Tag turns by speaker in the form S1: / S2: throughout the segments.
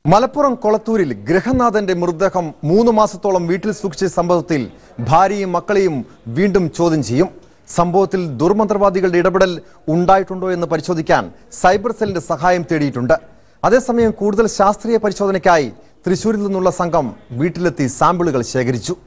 S1: മലപ്പുറം കൊളത്തൂരിൽ ഗൃഹനാഥന്റെ മൃതദേഹം മൂന്ന് മാസത്തോളം വീട്ടിൽ സൂക്ഷിച്ച സംഭവത്തിൽ ഭാര്യയും മക്കളെയും വീണ്ടും ചോദ്യം ചെയ്യും സംഭവത്തിൽ ദുർമന്ത്രവാദികളുടെ ഇടപെടൽ ഉണ്ടായിട്ടുണ്ടോ എന്ന് പരിശോധിക്കാൻ സൈബർ സെല്ലിന്റെ സഹായം തേടിയിട്ടുണ്ട് അതേസമയം കൂടുതൽ ശാസ്ത്രീയ പരിശോധനയ്ക്കായി തൃശൂരിൽ നിന്നുള്ള സംഘം വീട്ടിലെത്തി സാമ്പിളുകൾ ശേഖരിച്ചു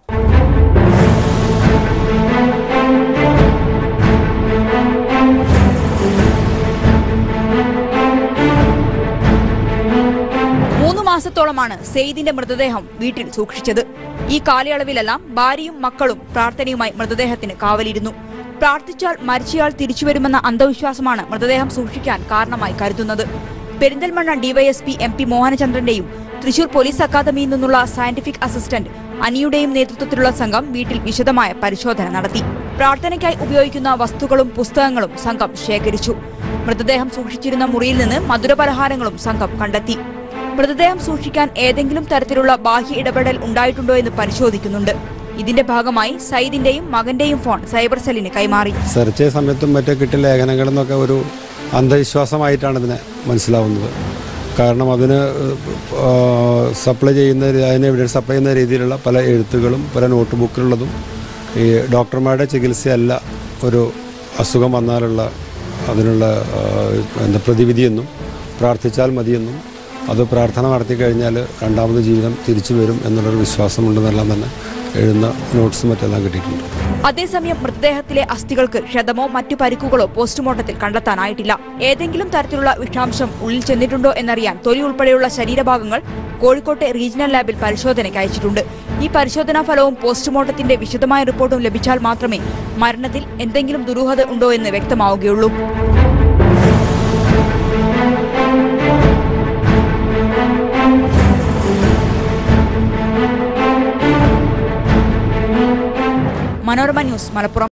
S2: മൂന്ന് മാസത്തോളമാണ് സെയ്ദിന്റെ മൃതദേഹം വീട്ടിൽ സൂക്ഷിച്ചത് ഈ കാലയളവിലെല്ലാം ഭാര്യയും മക്കളും പ്രാർത്ഥനയുമായി മൃതദേഹത്തിന് കാവലിരുന്നു പ്രാർത്ഥിച്ചാൽ മരിച്ചയാൾ തിരിച്ചുവരുമെന്ന അന്ധവിശ്വാസമാണ് മൃതദേഹം സൂക്ഷിക്കാൻ കാരണമായി കരുതുന്നത് പെരിന്തൽമണ്ണ ഡിവൈഎസ്പി എം പി മോഹനചന്ദ്രന്റെയും തൃശൂർ പോലീസ് അക്കാദമിയിൽ നിന്നുള്ള സയന്റിഫിക് അസിസ്റ്റന്റ് അനിയുടെയും നേതൃത്വത്തിലുള്ള സംഘം വീട്ടിൽ വിശദമായ പരിശോധന നടത്തി പ്രാർത്ഥനയ്ക്കായി ഉപയോഗിക്കുന്ന വസ്തുക്കളും പുസ്തകങ്ങളും സംഘം ശേഖരിച്ചു മൃതദേഹം സൂക്ഷിച്ചിരുന്ന മുറിയിൽ നിന്ന് മധുരപലഹാരങ്ങളും സംഘം കണ്ടെത്തി മൃതദേഹം സൂക്ഷിക്കാൻ ഏതെങ്കിലും തരത്തിലുള്ള ബാഹ്യ ഇടപെടൽ ഉണ്ടായിട്ടുണ്ടോ എന്ന് പരിശോധിക്കുന്നുണ്ട് ഇതിന്റെ ഭാഗമായി സയ്യിദിന്റെയും മകന്റെയും ഫോൺ സൈബർ സെല്ലിന് കൈമാറി
S3: സെർച്ച് ചെയ്ത സമയത്തും മറ്റേ കിട്ടിയ ലേഖനങ്ങളിൽ നിന്നൊക്കെ ഒരു അന്ധവിശ്വാസമായിട്ടാണ് ഇതിനെ മനസ്സിലാവുന്നത് കാരണം അതിന് സപ്ലൈ ചെയ്യുന്ന അതിന് എവിഡൻസ് സപ്ലൈ ചെയ്യുന്ന രീതിയിലുള്ള പല എഴുത്തുകളും പല നോട്ട് ബുക്കിലുള്ളതും ഈ ഡോക്ടർമാരുടെ ചികിത്സയല്ല ഒരു അസുഖം വന്നാലുള്ള അതിനുള്ള ആ, എന്താ പ്രതിവിധിയെന്നും പ്രാർത്ഥിച്ചാൽ മതിയെന്നും അത് പ്രാർത്ഥന നടത്തി കഴിഞ്ഞാൽ രണ്ടാമത് ജീവിതം തിരിച്ചു വരും എന്നുള്ളൊരു വിശ്വാസമുണ്ടെന്നെല്ലാം തന്നെ എഴുതുന്ന നോട്ട്സും മറ്റെല്ലാം കിട്ടിയിട്ടുണ്ട്
S2: അതേസമയം മൃതദേഹത്തിലെ അസ്ഥികൾക്ക് ക്ഷതമോ മറ്റു പരിക്കുകളോ പോസ്റ്റ്മോർട്ടത്തിൽ കണ്ടെത്താനായിട്ടില്ല ഏതെങ്കിലും തരത്തിലുള്ള വിഷാംശം ഉള്ളിൽ ചെന്നിട്ടുണ്ടോ എന്നറിയാൻ തൊലി ഉൾപ്പെടെയുള്ള ശരീരഭാഗങ്ങൾ കോഴിക്കോട്ടെ റീജിയണൽ ലാബിൽ പരിശോധനയ്ക്ക് അയച്ചിട്ടുണ്ട് ഈ പരിശോധനാ ഫലവും പോസ്റ്റ്മോർട്ടത്തിന്റെ വിശദമായ റിപ്പോർട്ടും ലഭിച്ചാൽ മാത്രമേ മരണത്തിൽ എന്തെങ്കിലും ദുരൂഹത ഉണ്ടോ എന്ന് വ്യക്തമാവുകയുള്ളൂ മനോരമ ന്യൂസ് മലപ്പുറം